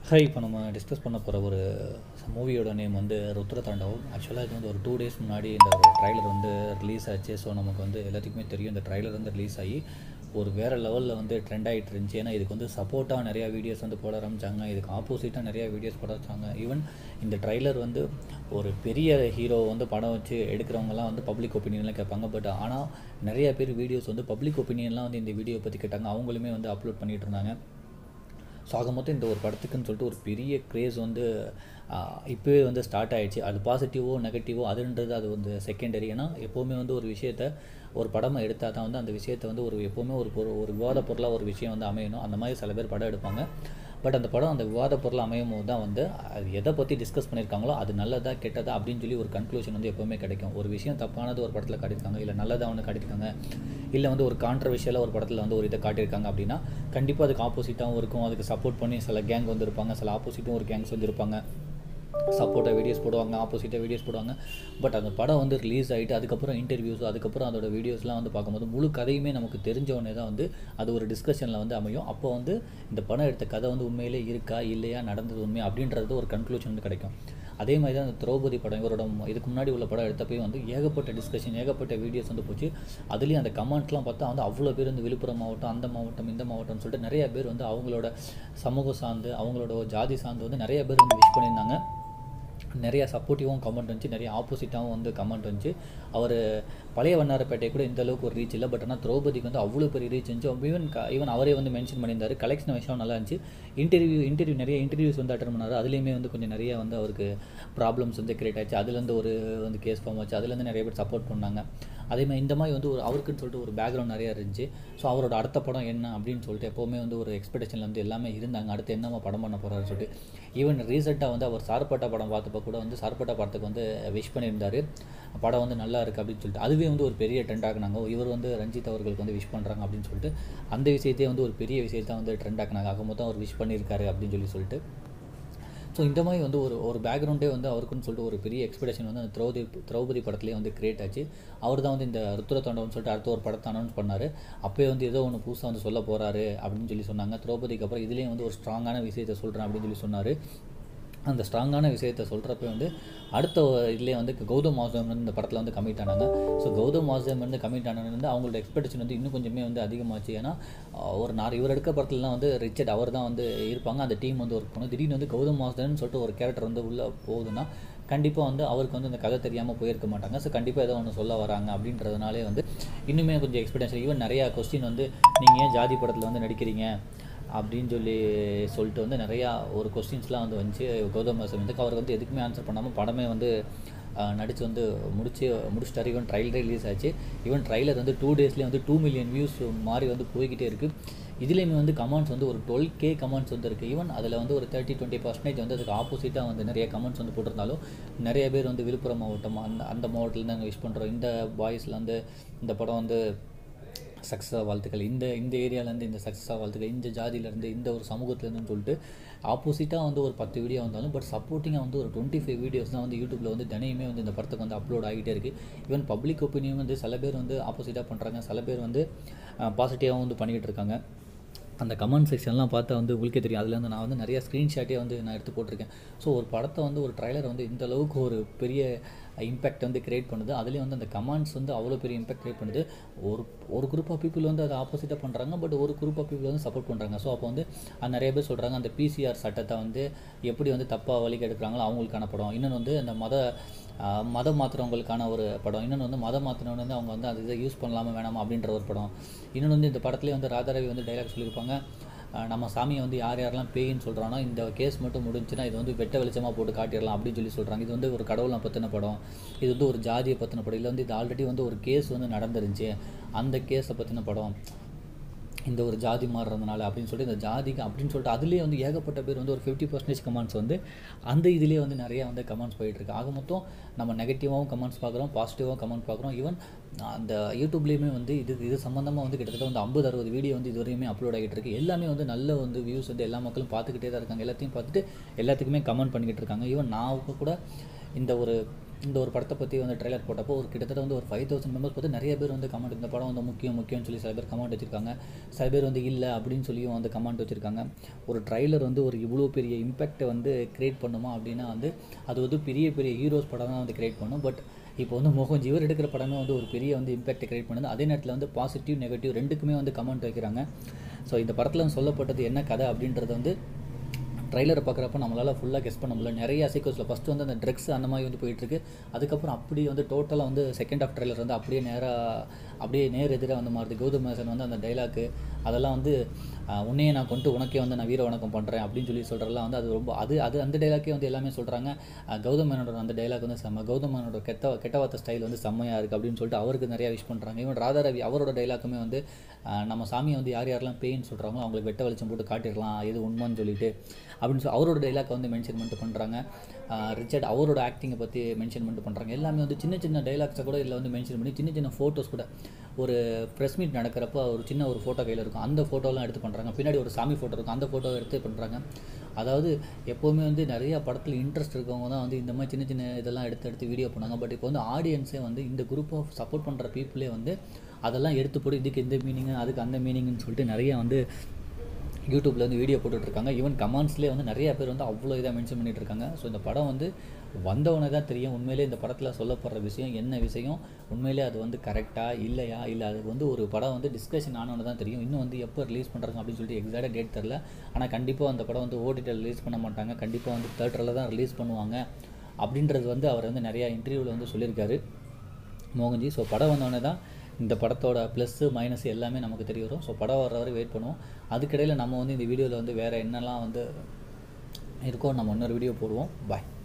hi இப்போ நம்ம discuss பண்ண போகிற ஒரு மூவியோட நேம் வந்து ருத்ர தாண்டவம் ஆக்சுவலாக இது வந்து ஒரு டூ டேஸ் முன்னாடி இந்த ஒரு ட்ரைலர் வந்து ரிலீஸ் ஆச்சு ஸோ நமக்கு வந்து எல்லாத்துக்குமே தெரியும் இந்த ட்ரைலர் வந்து ரிலீஸ் ஆகி ஒரு வேறு லெவலில் வந்து ட்ரெண்ட் ஆகிட்டு இருந்துச்சு ஏன்னா இதுக்கு வந்து சப்போர்ட்டாக நிறையா வீடியோஸ் வந்து போட ஆரம்பிச்சாங்க இதுக்கு ஆப்போசிட்டாக நிறையா வீடியோஸ் போட வச்சாங்க ஈவன் இந்த ட்ரைலர் வந்து ஒரு பெரிய ஹீரோ வந்து படம் வச்சு எடுக்கிறவங்கலாம் வந்து பப்ளிக் ஒப்பீனியன்லாம் கேட்பாங்க பட் ஆனால் நிறைய பேர் வீடியோஸ் வந்து பப்ளிக் ஒப்பீனியன்லாம் வந்து இந்த வீடியோ பற்றி கேட்டாங்க அவங்களுமே வந்து அப்லோட் பண்ணிகிட்டு இருந்தாங்க ஸோ ஆக மொத்தம் இந்த ஒரு படத்துக்குன்னு சொல்லிட்டு ஒரு பெரிய க்ரேஸ் வந்து இப்போவே வந்து ஸ்டார்ட் ஆகிடுச்சு அது பாசிட்டிவோ நெகட்டிவோ அதுன்றது அது வந்து செகண்டரி ஏன்னா எப்போவுமே வந்து ஒரு விஷயத்த ஒரு படமாக எடுத்தால் தான் வந்து அந்த விஷயத்தை வந்து ஒரு எப்போவுமே ஒரு பொருள் ஒரு விவாத பொருளாக ஒரு விஷயம் வந்து அமையணும் அந்த மாதிரி சில பேர் படம் எடுப்பாங்க பட் அந்த படம் அந்த விவாத பொருள் அமையும் போது தான் வந்து அது எதை பற்றி டிஸ்கஸ் பண்ணியிருக்காங்களோ அது நல்லதா கெட்டதா அப்படின்னு சொல்லி ஒரு கன்க்ளூஷன் வந்து எப்போவுமே கிடைக்கும் ஒரு விஷயம் தப்பானது ஒரு படத்தில் காட்டியிருக்காங்க இல்லை நல்லதாக ஒன்று காட்டியிருக்காங்க இல்லை வந்து ஒரு கான்ட்ரவர்ஷியலாக ஒரு படத்தில் வந்து ஒரு இதை காட்டியிருக்காங்க அப்படின்னா கண்டிப்பாக அதுக்கு ஆப்போசிட்டாகவும் இருக்கும் அதுக்கு சப்போர்ட் பண்ணி சில கேங் வந்து இருப்பாங்க சில ஆப்போசிட்டும் ஒரு கேங்ஸ் வந்து இருப்பாங்க சப்போர்ட்டாக வீடியோஸ் போடுவாங்க ஆப்போசிட்டாக வீடியோஸ் போடுவாங்க பட் அந்த படம் வந்து ரிலீஸ் ஆகிட்டு அதுக்கப்புறம் இன்டர்வியூஸ் அதுக்கப்புறம் அதோட வீடியோஸ்லாம் வந்து பார்க்கும்போது முழு கதையுமே நமக்கு தெரிஞ்சவொடனே தான் வந்து அது ஒரு டிஸ்கஷனில் வந்து அமையும் அப்போ வந்து இந்த படம் எடுத்த கதை வந்து உண்மையிலே இருக்கா இல்லையா நடந்தது உண்மை அப்படின்றது ஒரு கன்க்ளூஷன் வந்து கிடைக்கும் அதே மாதிரி தான் அந்த திரௌபதி படம் இவரோட இதுக்கு முன்னாடி உள்ள படம் எடுத்தப்போ வந்து ஏகப்பட்ட டிஸ்கஷன் ஏகப்பட்ட வீடியோஸ் வந்து போச்சு அதுலேயும் அந்த கமெண்ட்லாம் பார்த்தா வந்து அவ்வளோ பேர் வந்து விழுப்புரம் மாவட்டம் அந்த மாவட்டம் இந்த மாவட்டம்னு சொல்லிட்டு நிறைய பேர் வந்து அவங்களோட சமூகம் சார்ந்து அவங்களோட ஜாதி சார்ந்து வந்து நிறைய பேர் வந்து விஷ் பண்ணியிருந்தாங்க நிறையா சப்போர்ட்டிவாகவும் கமெண்ட் வந்துச்சு நிறைய ஆப்போசிட்டாகவும் வந்து கமெண்ட் வந்துச்சு அவர் பழைய வண்ணாரப்பேட்டை கூட இந்த அளவுக்கு ஒரு ரீச் இல்லை பட் ஆனால் திரௌபதிக்கு வந்து அவ்வளோ பெரிய ரீச் இருந்துச்சு ஈவன் ஈவன் அவரே வந்து மென்ஷன் பண்ணியிருந்தார் கலெக்ஷன் விஷயம் நல்லா இருந்துச்சு இன்டர்வியூ இன்டர்வியூ நிறைய இன்டர்வியூஸ் வந்து அட்டன் பண்ணார் அதுலேயுமே வந்து கொஞ்சம் நிறைய வந்து அவருக்கு ப்ராப்ளம்ஸ் வந்து கிரியேட் ஆச்சு அதுலேருந்து ஒரு வந்து கேஸ் ஃபார்ம் ஆச்சு அதுலேருந்து நிறைய பேர் சப்போர்ட் பண்ணாங்க அதேமாதிரி இந்த மாதிரி வந்து ஒரு அவருக்குன்னு சொல்லிட்டு ஒரு பேக்ரவுண்ட் நிறையா இருந்துச்சு ஸோ அவரோட அடுத்த படம் என்ன அப்படின்னு சொல்லிட்டு எப்போவுமே வந்து ஒரு எக்ஸ்பெக்டேஷனில் வந்து எல்லாமே இருந்தாங்க அடுத்து என்னமா படம் பண்ண போகிறாரு சொல்லிட்டு ஈவன் ரீசெண்டாக வந்து அவர் சார்பட்டா படம் பார்த்தப்ப கூட வந்து சார்பட்டா படத்துக்கு வந்து விஷ் பண்ணியிருந்தார் படம் வந்து நல்லா இருக்குது அப்படின்னு சொல்லிட்டு அதுவே வந்து ஒரு பெரிய ட்ரெண்ட் ஆகினாங்க இவர் வந்து ரஞ்சித் அவர்களுக்கு வந்து விஷ் பண்ணுறாங்க அப்படின்னு சொல்லிட்டு அந்த விஷயத்தையே வந்து ஒரு பெரிய விஷயத்தை வந்து ட்ரெண்ட் ஆக்கினாங்க ஆக மொத்தம் அவர் விஷ் பண்ணியிருக்காரு அப்படின்னு சொல்லி சொல்லிட்டு ஸோ இந்த மாதிரி வந்து ஒரு ஒரு பேக்ரவுண்டே வந்து அவருக்குன்னு சொல்லிட்டு ஒரு பெரிய எக்ஸ்பெக்டேஷன் வந்து அந்த திரௌபதி திரௌபதி படத்துலேயே வந்து கிரியேட் ஆச்சு அவர் தான் வந்து இந்த ருத்ர தாண்டவம்னு சொல்லிட்டு அடுத்த ஒரு படத்தை அனௌன்ஸ் பண்ணார் அப்போயே வந்து ஏதோ ஒன்று புதுசாக வந்து சொல்ல போகிறாரு அப்படின்னு சொல்லி சொன்னாங்க திரௌபதிக்கு அப்புறம் இதுலேயும் வந்து ஒரு ஸ்ட்ராங்கான விஷயத்தை சொல்கிறேன் அப்படின்னு சொல்லி சொன்னார் அந்த ஸ்ட்ராங்கான விஷயத்த சொல்கிறப்ப வந்து அடுத்த இதுலேயே வந்து கௌதம் வாசுதேவன் வந்து இந்த படத்தில் வந்து கமிட் ஆனாங்க ஸோ கௌதம் வாசுதேவன் வந்து கமிட் ஆனது வந்து அவங்களோட எக்ஸ்பெக்டேஷன் வந்து இன்னும் கொஞ்சமே வந்து அதிகமாச்சு ஏன்னா ஒரு நார் இவர் எடுக்க படத்துலலாம் வந்து ரிச்சர்ட் அவர் தான் வந்து இருப்பாங்க அந்த டீம் வந்து ஒர்க் பண்ணும் திடீர்னு வந்து கௌதம் வாசுதேவன் சொல்லிட்டு ஒரு கேரக்டர் வந்து உள்ளே போகுதுன்னா கண்டிப்பாக வந்து அவருக்கு வந்து இந்த கதை தெரியாமல் போயிருக்க மாட்டாங்க ஸோ கண்டிப்பாக ஏதோ ஒன்று சொல்ல வராங்க அப்படின்றதுனாலே வந்து இன்னுமே கொஞ்சம் எக்ஸ்பெக்டேஷன் ஈவன் நிறையா கொஸ்டின் வந்து நீங்கள் ஏன் ஜாதி படத்தில் வந்து நடிக்கிறீங்க அப்படின்னு சொல்லி சொல்லிட்டு வந்து நிறையா ஒரு கொஸ்டின்ஸ்லாம் வந்து வந்துச்சு கௌதம் வாசவந்துக்கு அவர் வந்து எதுக்குமே ஆன்சர் பண்ணாமல் படமே வந்து நடித்து வந்து முடிச்சு முடிச்சிட்டாரு ஈவன் ட்ரைலர் ரிலீஸ் ஆச்சு ஈவன் ட்ரைலர் வந்து டூ டேஸ்லேயே வந்து டூ மில்லியன் வியூஸ் மாதிரி வந்து போய்கிட்டே இருக்குது இதுலேயுமே வந்து கமெண்ட்ஸ் வந்து ஒரு டுவெல் கே கமெண்ட்ஸ் வந்து இருக்குது ஈவன் அதில் வந்து ஒரு தேர்ட்டி டுவெண்ட்டி பர்சன்டேஜ் வந்து அதுக்கு ஆப்போசிட்டாக வந்து நிறைய கமெண்ட்ஸ் வந்து போட்டிருந்தாலும் நிறைய பேர் வந்து விழுப்புரம் மாவட்டம் அந்த அந்த மாவட்டத்தில் நாங்கள் விஷ் பண்ணுறோம் இந்த பாய்ஸில் வந்து இந்த படம் வந்து சக்ஸஸாக வாழ்த்துக்கள் இந்த இந்த ஏரியாவிலேருந்து இந்த சக்ஸஸாக வாழ்த்துக்கள் இந்த ஜாதியிலேருந்து இந்த ஒரு சமூகத்துலேருந்துன்னு சொல்லிட்டு ஆப்போசிட்டாக வந்து ஒரு பத்து வீடியோ வந்தாலும் பட் சப்போர்ட்டிங்காக வந்து ஒரு டுவெண்ட்டி ஃபைவ் வீடியோஸ் தான் வந்து யூடியூப்பில் வந்து தினையுமே வந்து இந்த படத்துக்கு வந்து அப்லோட் ஆகிட்டே இருக்குது ஈவன் பப்ளிக் ஒப்பீனியன் வந்து சில பேர் வந்து ஆப்போசிட்டாக பண்ணுறாங்க சில பேர் வந்து பாசிட்டிவாகவும் வந்து பண்ணிக்கிட்டு இருக்காங்க அந்த கமெண்ட் செக்ஷன்லாம் பார்த்தா வந்து உங்களுக்கே தெரியும் அதில் வந்து நான் வந்து நிறைய ஸ்க்ரீன்ஷாட்டே வந்து நான் எடுத்து போட்டிருக்கேன் ஸோ ஒரு படத்தை வந்து ஒரு ட்ரைலர் வந்து இந்த அளவுக்கு ஒரு பெரிய இம்பேக்ட் வந்து க்ரியேட் பண்ணுது அதுலேயும் வந்து அந்த கமெண்ட்ஸ் வந்து அவ்வளோ பெரிய இம்பேக்ட் க்ரியேட் பண்ணுது ஒரு ஒரு குரூப் ஆஃப் பீப்புள் வந்து அதை ஆப்போசிட்டாக பண்ணுறாங்க பட் ஒரு குரூப் ஆஃப் பீப்புள் வந்து சப்போர்ட் பண்ணுறாங்க ஸோ அப்போ வந்து அது நிறைய பேர் சொல்கிறாங்க அந்த பிசிஆர் சட்டத்தை வந்து எப்படி வந்து தப்பாக வழிக்கு எடுக்கிறாங்களோ அவங்களுக்கான படம் இன்னொன்று வந்து அந்த மத மதம் மாற்றுறவங்களுக்கான ஒரு படம் இன்னொன்று வந்து மதம் மாற்றினவங்க வந்து அவங்க வந்து அது இதை யூஸ் பண்ணலாமா வேணாமா அப்படின்ற ஒரு படம் இன்னொன்று வந்து இந்த படத்துலேயே வந்து ராதாரவி வந்து டைலாக் சொல்லியிருப்பாங்க நம்ம சாமியை வந்து யார் யாரெல்லாம் பேயின்னு சொல்கிறானோ இந்த கேஸ் மட்டும் முடிஞ்சுன்னா இது வந்து வெட்ட வெளிச்சமாக போட்டு காட்டிடலாம் அப்படின்னு சொல்லி சொல்கிறாங்க இது வந்து ஒரு கடவுளை பற்றின படம் இது வந்து ஒரு ஜாதியை பற்றின படம் இல்லை வந்து இது ஆல்ரெடி வந்து ஒரு கேஸ் வந்து நடந்துருந்துச்சு அந்த கேஸை பற்றின படம் இந்த ஒரு ஜாதி மாறுறதுனால அப்படின்னு சொல்லிட்டு இந்த ஜாதிக்கு அப்படின்னு சொல்லிட்டு அதுலேயே வந்து ஏகப்பட்ட பேர் வந்து ஒரு ஃபிஃப்டி பர்சன்டேஜ் கமெண்ட்ஸ் வந்து அந்த இதுலேயே வந்து நிறையா வந்து கமெண்ட்ஸ் போயிட்டுருக்கு ஆக மொத்தம் நம்ம நெகட்டிவாகவும் கமெண்ட்ஸ் பார்க்குறோம் பாசிட்டிவாகவும் கமெண்ட் பார்க்குறோம் ஈவன் அந்த யூடியூப்லேயுமே வந்து இது இது சம்மந்தமாக வந்து கிட்டத்தட்ட வந்து ஐம்பது அறுபது வீடியோ வந்து இது வரையுமே அப்லோட் ஆகிட்டு இருக்கு எல்லாமே வந்து நல்ல வந்து வியூஸ் வந்து எல்லா மக்களும் பார்த்துக்கிட்டே தான் இருக்காங்க எல்லாத்தையும் பார்த்துட்டு எல்லாத்துக்குமே கமெண்ட் பண்ணிக்கிட்டு இருக்காங்க ஈவன் நான் கூட இந்த ஒரு இந்த ஒரு படத்தை பற்றி வந்து ட்ரெய்லர் போட்டப்போ ஒரு கிட்டத்தட்ட வந்து ஒரு ஃபைவ் தௌசண்ட் மெம்பர்ஸ் பார்த்து நிறைய பேர் வந்து கமெண்ட் இந்த படம் வந்து முக்கியம் முக்கியம்னு சொல்லி சில பேர் கமெண்ட் வச்சிருக்காங்க சில பேர் வந்து இல்லை அப்படின்னு சொல்லியும் வந்து கமெண்ட் வச்சுருக்காங்க ஒரு ட்ரைலர் வந்து ஒரு இவ்வளோ பெரிய இம்பேக்டை வந்து க்ரியேட் பண்ணுமா அப்படின்னா வந்து அது வந்து பெரிய பெரிய ஹீரோஸ் படம் தான் வந்து க்ரியேட் பண்ணும் பட் இப்போ வந்து மோகன் ஜீவர் எடுக்கிற படமே வந்து ஒரு பெரிய வந்து இம்பாக்ட் கிரியேட் பண்ணுது அதே நேரத்தில் வந்து பாசிட்டிவ் நெகட்டிவ் ரெண்டுக்குமே வந்து கமெண்ட் வைக்கிறாங்க ஸோ இந்த படத்தில் வந்து சொல்லப்பட்டது என்ன கதை அப்படின்றது வந்து ட்ரைலரை பார்க்குறப்ப நம்மளால் ஃபுல்லாக கெஸ் பண்ண முடியல நிறைய சீக்வன்ஸில் ஃபஸ்ட்டு வந்து அந்த ட்ரக்ஸ் அந்த மாதிரி வந்து போயிட்டுருக்கு அதுக்கப்புறம் அப்படியே வந்து டோட்டலாக வந்து செகண்ட் ஆஃப் ட்ரைலர் வந்து அப்படியே நேராக அப்படியே நேர் எதிராக வந்து மாறுது கௌதம் மேசன் வந்து அந்த டைலாக்கு அதெல்லாம் வந்து ஆஹ், உன்னையே நான் கொண்டு உனக்கே வந்து நான் வீர வணக்கம் பண்ணுறேன் அப்படின்னு சொல்லி சொல்கிறதெல்லாம் வந்து அது ரொம்ப அது அது அந்த டைலாக்கே வந்து எல்லாமே சொல்கிறாங்க கௌதம் மேனோட அந்த டைலாக் வந்து செம்ம கௌதம் மேனோட கெட்ட கெட்ட வார்த்தை ஸ்டைல் வந்து செம்மையாக இருக்குது அப்படின்னு சொல்லிட்டு அவருக்கு நிறையா விஷ் பண்ணுறாங்க இவன் ராதா ரவி அவரோட டைலாக்குமே வந்து ஆஹ், நம்ம சாமியை வந்து யார் யாரெல்லாம் பேயின்னு சொல்கிறாங்களோ அவங்களுக்கு வெட்ட வெளிச்சம் போட்டு காட்டிடலாம் எது உண்மைன்னு சொல்லிட்டு அப்படின்னு சொல்லி அவரோட டைலாக்கை வந்து மென்ஷன் பண்ணிட்டு பண்ணுறாங்க ரிச்சர்ட் அவரோட ஆக்டிங்கை பற்றி மென்ஷன் பண்ணிட்டு பண்ணுறாங்க எல்லாமே வந்து சின்ன சின்ன டைலாக்ஸை கூட இதில் வந்து மென்ஷன் பண்ணி சின்ன சின்ன ஃபோட்டோஸ் கூட ஒரு ப்ரெஸ் மீட் நடக்கிறப்போ ஒரு சின்ன ஒரு ஃபோட்டோ கையில் இருக்கும் அந்த ஃபோட்டோலாம் எடுத்து பண்ணுறாங்க பின்னாடி ஒரு சாமி ஃபோட்டோ இருக்கும் அந்த ஃபோட்டோவை எடுத்து பண்ணுறாங்க அதாவது எப்போவுமே வந்து நிறைய படத்தில் இன்ட்ரெஸ்ட் இருக்கவங்க தான் வந்து இந்த மாதிரி சின்ன சின்ன இதெல்லாம் எடுத்து எடுத்து வீடியோ பண்ணாங்க பட் இப்போ வந்து ஆடியன்ஸே வந்து இந்த குரூப் ஆஃப் சப்போர்ட் பண்ணுற பீப்புளே வந்து அதெல்லாம் எடுத்து போட்டு இதுக்கு இந்த மீனிங் அதுக்கு அந்த மீனிங்னு சொல்லிட்டு நிறைய வந்து யூடியூப்பில் வந்து வீடியோ போட்டுட்ருக்காங்க ஈவன் கமெண்ட்ஸ்லேயே வந்து நிறைய பேர் வந்து அவ்வளோ இதாக மென்ஷன் பண்ணிட்டு இருக்காங்க ஸோ இந்த படம் வந்து வந்தவனே தான் தெரியும் உண்மையிலே இந்த படத்தில் சொல்லப்படுற விஷயம் என்ன விஷயம் உண்மையிலே அது வந்து கரெக்டாக இல்லையா இல்லை அது வந்து ஒரு படம் வந்து டிஸ்கஷன் ஆனவனு தான் தெரியும் இன்னும் வந்து எப்போ ரிலீஸ் பண்ணுறாங்க அப்படின்னு சொல்லிட்டு எக்ஸாக்டாக டேட் தெரில ஆனால் கண்டிப்பாக அந்த படம் வந்து ஓடிடியில் ரிலீஸ் பண்ண மாட்டாங்க கண்டிப்பாக வந்து தேட்டரில் தான் ரிலீஸ் பண்ணுவாங்க அப்படின்றது வந்து அவர் வந்து நிறையா இன்டர்வியூவில் வந்து சொல்லியிருக்காரு மோகன்ஜி ஸோ படம் வந்தோடனே தான் இந்த படத்தோட ப்ளஸ்ஸு மைனஸ் எல்லாமே நமக்கு தெரிய வரும் ஸோ படம் வர்ற வரை வெயிட் பண்ணுவோம் அதுக்கிடையில் நம்ம வந்து இந்த வீடியோவில் வந்து வேறு என்னெல்லாம் வந்து இருக்கோ நம்ம இன்னொரு வீடியோ போடுவோம் பாய்